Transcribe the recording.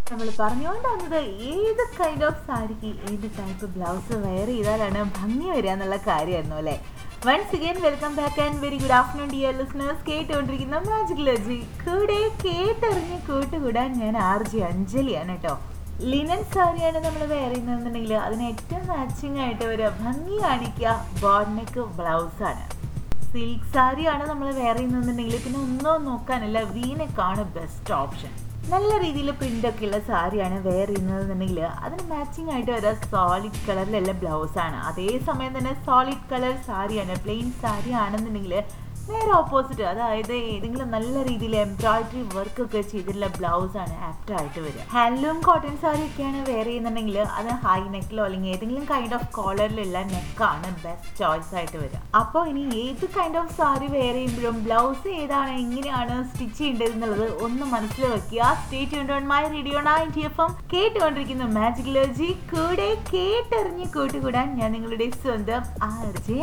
നമ്മൾ പറഞ്ഞുകൊണ്ട് വന്നത് ഏത് കൈൻഡ് ഓഫ് സാരിക്ക് ഏത് ടൈപ്പ് ബ്ലൗസ് വെയർ ചെയ്താലാണ് ഭംഗി വരിക എന്നുള്ള കാര്യമായിരുന്നു അല്ലേ once again welcome back and very good afternoon dear listeners കേട്ടുകൊണ്ടിരിക്കുന്ന മാജിക് ലജി കൂടെ കേട്ടറിഞ്ഞ് കൂട്ടുകൂടാൻ ഞാൻ ആർ ജി അഞ്ജലിയാണ് കേട്ടോ ലിനൻ സാരിയാണ് നമ്മൾ വെയർ ചെയ്യുന്നതെന്നുണ്ടെങ്കിൽ അതിന് ഏറ്റവും മാച്ചിങ് ആയിട്ട് വരിക ഭംഗി കാണിക്കുക ബോഡ്നെക്ക് ബ്ലൗസാണ് സിൽക്ക് സാരിയാണ് നമ്മൾ വെയർ ചെയ്യുന്നതെന്നുണ്ടെങ്കിൽ പിന്നെ ഒന്നും നോക്കാനല്ല വീനെക്കാണ് ബെസ്റ്റ് ഓപ്ഷൻ നല്ല രീതിയിൽ പ്രിൻ്റൊക്കെ ഉള്ള സാരിയാണ് വെയർ ചെയ്യുന്നതെന്നുണ്ടെങ്കിൽ അതിന് മാച്ചിങ് ആയിട്ട് വരാം സോളിഡ് കളറിലുള്ള ബ്ലൗസാണ് അതേസമയം തന്നെ സോളിഡ് കളർ സാരിയാണ് പ്ലെയിൻ സാരി ആണെന്നുണ്ടെങ്കിൽ നേരെ ഓപ്പോസിറ്റ് അതായത് ഏതെങ്കിലും നല്ല രീതിയിൽ എംബ്രോയിഡറി വർക്ക് ഒക്കെ ചെയ്തിട്ടുള്ള ബ്ലൗസ് ആണ് ആപ്റ്റ് ആയിട്ട് വരിക ഹാൻഡ്ലൂം കോട്ടൺ സാരി ഒക്കെയാണ് വെയർ ചെയ്യുന്നുണ്ടെങ്കിൽ അത് ഹൈ നെക്കിലോ അല്ലെങ്കിൽ ഏതെങ്കിലും കൈൻഡ് ഓഫ് കോളറിലുള്ള നെക്കാണ് ബെസ്റ്റ് ചോയ്സ് ആയിട്ട് വരിക അപ്പോൾ ഇനി ഏത് കൈൻഡ് ഓഫ് സാരി വെയർ ചെയ്യുമ്പോഴും ബ്ലൗസ് ഏതാണ് എങ്ങനെയാണ് സ്റ്റിച്ച് ചെയ്യേണ്ടത് എന്നുള്ളത് ഒന്ന് മനസ്സിൽ വെക്കുക stay tuned on my radio ninety F M കേട്ടുകൊണ്ടിരിക്കുന്ന മാജിക് ലോജി കൂടെ കേട്ടറിഞ്ഞ് കൂട്ടുകൂടാൻ ഞാൻ നിങ്ങളുടെ സ്വന്തം ആർ ജെ